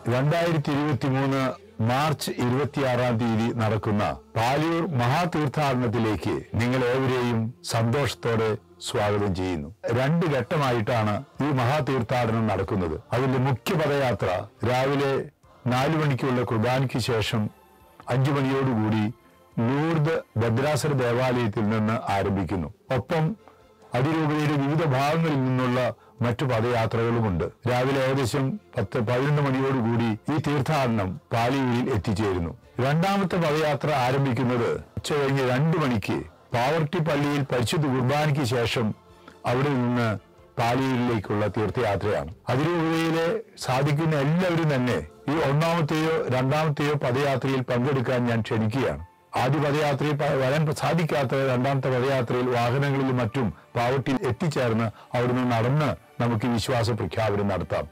രണ്ടായിരത്തി ഇരുപത്തി മൂന്ന് മാർച്ച് ഇരുപത്തിയാറാം തീയതി നടക്കുന്ന പാലിയൂർ മഹാതീർത്ഥാടനത്തിലേക്ക് നിങ്ങൾ ഏവരെയും സന്തോഷത്തോടെ സ്വാഗതം ചെയ്യുന്നു രണ്ട് ഘട്ടമായിട്ടാണ് ഈ മഹാതീർത്ഥാടനം നടക്കുന്നത് അതിന്റെ മുഖ്യ പദയാത്ര രാവിലെ നാലു മണിക്കുള്ള കുർബാനയ്ക്ക് ശേഷം അഞ്ചു മണിയോടുകൂടി ലൂർദ് ഭദ്രാസന ദേവാലയത്തിൽ നിന്ന് ആരംഭിക്കുന്നു ഒപ്പം അതിരൂപതയുടെ വിവിധ ഭാഗങ്ങളിൽ നിന്നുള്ള മറ്റു പദയാത്രകളുമുണ്ട് രാവിലെ ഏകദേശം പത്ത് പതിനൊന്ന് മണിയോടുകൂടി ഈ തീർത്ഥാടനം പാലിയൂരിൽ എത്തിച്ചേരുന്നു രണ്ടാമത്തെ പദയാത്ര ആരംഭിക്കുന്നത് ഉച്ചകഴിഞ്ഞ് രണ്ടു മണിക്ക് പാവർട്ടി പള്ളിയിൽ പരിശുദ്ധ കുർബാനയ്ക്ക് ശേഷം അവിടെ നിന്ന് പാലിയൂരിലേക്കുള്ള തീർത്ഥയാത്രയാണ് അതിരൂപതയിലെ സാധിക്കുന്ന എല്ലാവരും തന്നെ ഈ ഒന്നാമത്തെയോ രണ്ടാമത്തെയോ പദയാത്രയിൽ പങ്കെടുക്കാൻ ഞാൻ ക്ഷണിക്കുകയാണ് ആദ്യ പദയാത്രയിൽ പ- വരാൻ സാധിക്കാത്ത രണ്ടാമത്തെ പദയാത്രയിൽ വാഹനങ്ങളിലും മറ്റും പാവട്ടിൽ എത്തിച്ചേർന്ന് അവിടുന്ന് നടന്ന് നമുക്ക് ഈ വിശ്വാസ പ്രഖ്യാപനം നടത്താം